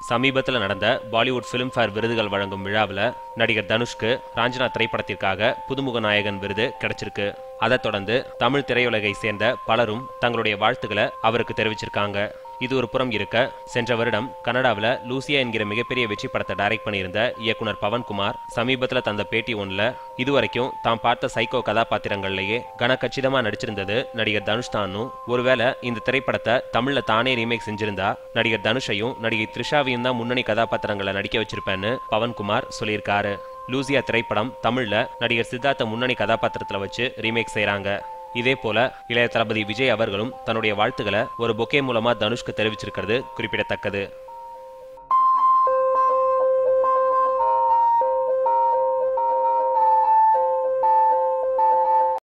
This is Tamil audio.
சமீபத்தில் நடந்த பாலிவுட் ஃபிலிம்ஃபேர் விருதுகள் வழங்கும் விழாவில் நடிகர் தனுஷ்க்கு ராஞ்சனா திரைப்படத்திற்காக புதுமுக நாயகன் விருது கிடைச்சிருக்கு அதைத் தொடர்ந்து தமிழ் திரையுலகை சேர்ந்த பலரும் தங்களுடைய வாழ்த்துக்களை அவருக்கு தெரிவிச்சிருக்காங்க இது ஒரு புறம் இருக்க சென்ற வருடம் கனடாவில் லூசியா என்கிற மிகப்பெரிய வெற்றி படத்தை டைரக்ட் பண்ணியிருந்த இயக்குனர் பவன்குமார் சமீபத்தில் தந்த பேட்டி ஒன்றில் இதுவரைக்கும் தாம் பார்த்த சைக்கோ கதாபாத்திரங்கள்லேயே கனக்கச்சிதமாக நடிச்சிருந்தது நடிகர் தனுஷ் தானும் ஒருவேளை இந்த திரைப்படத்தை தமிழில் தானே ரீமேக் செஞ்சிருந்தா நடிகர் தனுஷையும் நடிகை த்ரிஷாவையும் தான் முன்னணி கதாபாத்திரங்களை நடிக்க வச்சிருப்பேன்னு பவன்குமார் சொல்லியிருக்காரு லூசியா திரைப்படம் தமிழ்ல நடிகர் சித்தார்த்த முன்னணி கதாபாத்திரத்துல வச்சு ரீமேக் செய்றாங்க இதே போல இளைய தளபதி விஜய் அவர்களும் தன்னுடைய வாழ்த்துக்களை ஒரு பொக்கே மூலமா தனுஷ்க்கு தெரிவிச்சிருக்கிறது குறிப்பிடத்தக்கது